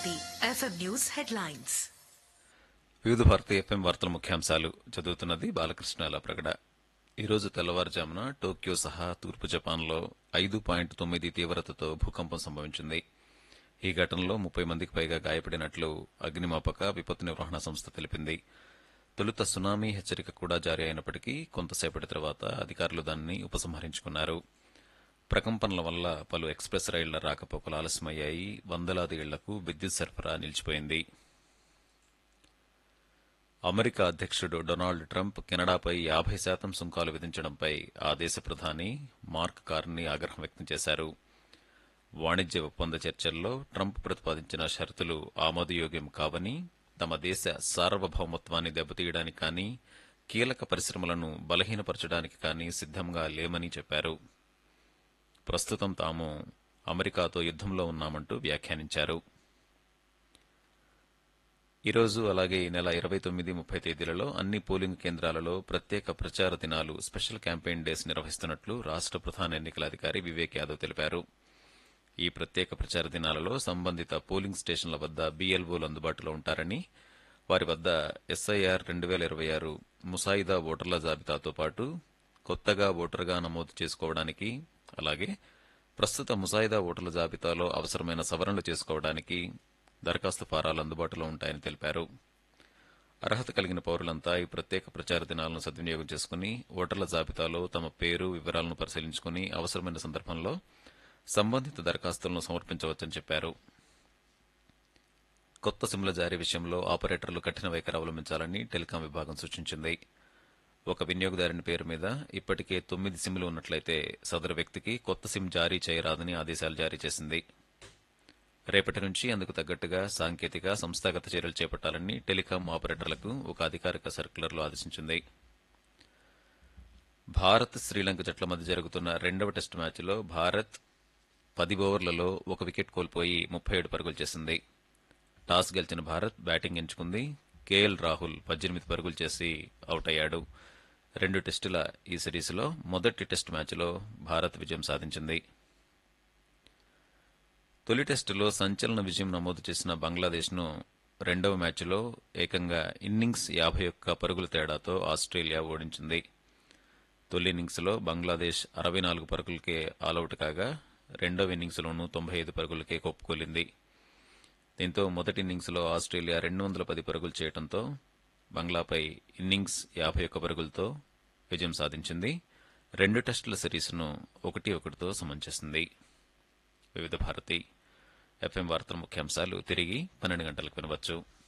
Bharati FM news headlines వివిధ Bharati FM వార్తల ముఖ్యాంశాలు చదువుతున్నది బాలకృష్ణ ప్రగడ ఈరోజు తెల్లవారుజామున టోక్యో సహా తూర్పు జపాన్లో ఐదు పాయింట్ తొమ్మిది తీవ్రతతో భూకంపం సంభవించింది ఈ ఘటనలో ముప్పై మందికి పైగా గాయపడినట్లు అగ్నిమాపక విపత్తు నిర్వహణ సంస్థ తెలిపింది తొలుత సునామీ హెచ్చరిక కూడా జారీ అయినప్పటికీ కొంతసేపటి తర్వాత అధికారులు దానిని ఉపసంహరించుకున్నారు ప్రకంపనల వల్ల పలు ఎక్స్ప్రెస్ రైళ్ల రాకపోకలు ఆలస్యమయ్యాయి వందలాది ఇళ్లకు విద్యుత్ సరఫరా నిలిచిపోయింది అమెరికా అధ్యక్షుడు డొనాల్డ్ ట్రంప్ కెనడాపై యాభై శాతం సుంకాలు విధించడంపై ఆ దేశ ప్రధాని మార్క్ కార్నీ ఆగ్రహం వ్యక్తం చేశారు వాణిజ్య ఒప్పంద చర్చల్లో ట్రంప్ ప్రతిపాదించిన షరతులు ఆమోదయోగ్యం కావని తమ దేశ సార్వభౌమత్వాన్ని దెబ్బతీయడానికి కానీ కీలక పరిశ్రమలను బలహీనపరచడానికి కానీ సిద్ధంగా లేమని చెప్పారు ప్రస్తుతం తాము అమెరికాతో యుద్దంలో ఉన్నామంటూ వ్యాఖ్యానించారు ఈరోజు అలాగే ఈ నెల ఇరవై తొమ్మిది ముప్పై తేదీలలో అన్ని పోలింగ్ కేంద్రాలలో ప్రత్యేక ప్రచార దినాలు స్పెషల్ క్యాంపెయిన్ డేస్ నిర్వహిస్తున్నట్లు రాష్ట ప్రధాన ఎన్నికల అధికారి వివేక్ యాదవ్ తెలిపారు ఈ ప్రత్యేక ప్రచార దినాలలో సంబంధిత పోలింగ్ స్టేషన్ల వద్ద బీఎల్ఓలు అందుబాటులో ఉంటారని వారి వద్ద ఎస్ఐఆర్ రెండు వేల ఇరవై ఆరు ముసాయిదా ఓటర్ల జాబితాతో పాటు కొత్తగా ఓటరుగా నమోదు చేసుకోవడానికి అలాగే ప్రస్తుత ముసాయిదా ఓటర్ల జాబితాలో అవసరమైన సవరణలు చేసుకోవడానికి దరఖాస్తు ఫారాలు అందుబాటులో ఉంటాయని తెలిపారు అర్హత కలిగిన పౌరులంతా ఈ ప్రత్యేక ప్రచార దినాలను సద్వినియోగం చేసుకుని ఓటర్ల జాబితాలో తమ పేరు వివరాలను పరిశీలించుకుని అవసరమైన సందర్భంలో సంబంధిత దరఖాస్తులను సమర్పించవచ్చని చెప్పారు కొత్త సిమ్ల జారీ విషయంలో ఆపరేటర్లు కఠిన వైఖరి అవలంబించాలని టెలికాం విభాగం సూచించింది ఒక వినియోగదారుని పేరు మీద ఇప్పటికే తొమ్మిది సిమ్లు ఉన్నట్లయితే సదరు వ్యక్తికి కొత్త సిమ్ జారీ చేయరాదని ఆదేశాలు జారీ చేసింది రేపటి నుంచి అందుకు తగ్గట్టుగా సాంకేతిక సంస్థాగత చర్యలు చేపట్టాలని టెలికాం ఆపరేటర్లకు ఒక అధికారిక సర్క్యులర్లో ఆదేశించింది భారత్ శ్రీలంక జట్ల మధ్య జరుగుతున్న రెండవ టెస్టు మ్యాచ్లో భారత్ పది ఓవర్లలో ఒక వికెట్ కోల్పోయి ముప్పై ఏడు పరుగులు చేసింది టాస్ గెలిచిన భారత్ బ్యాటింగ్ ఎంచుకుంది కేఎల్ రాహుల్ పద్దెనిమిది పరుగులు చేసి అవుట్ అయ్యాడు రెండు టెస్టుల ఈ సిరీస్లో మొదటి టెస్టు మ్యాచ్లో భారత్ విజయం సాధించింది తొలి టెస్టులో సంచలన విజయం నమోదు చేసిన బంగ్లాదేశ్ను రెండవ మ్యాచ్లో ఏకంగా ఇన్నింగ్స్ యాభై ఒక్క పరుగుల తేడాతో ఆస్ట్రేలియా ఓడించింది తొలి ఇన్నింగ్స్లో బంగ్లాదేశ్ అరవై నాలుగు పరుగులకే ఆలౌట్ కాగా రెండవ ఇన్నింగ్స్లోనూ తొంభై ఐదు పరుగులకే కొప్పుకొలింది దీంతో మొదటి ఇన్నింగ్స్లో ఆస్ట్రేలియా రెండు వందల పది పరుగులు చేయడంతో బంగ్లాపై ఇన్నింగ్స్ యాభై ఒక్క పరుగులతో విజయం సాధించింది రెండు టెస్టుల సిరీస్ను ఒకటి ఒకటితో సమం చేసింది వివిధ భారతి ఎఫ్ఎం వార్తల ముఖ్యాంశాలు తిరిగి పన్నెండు గంటలకు వినవచ్చు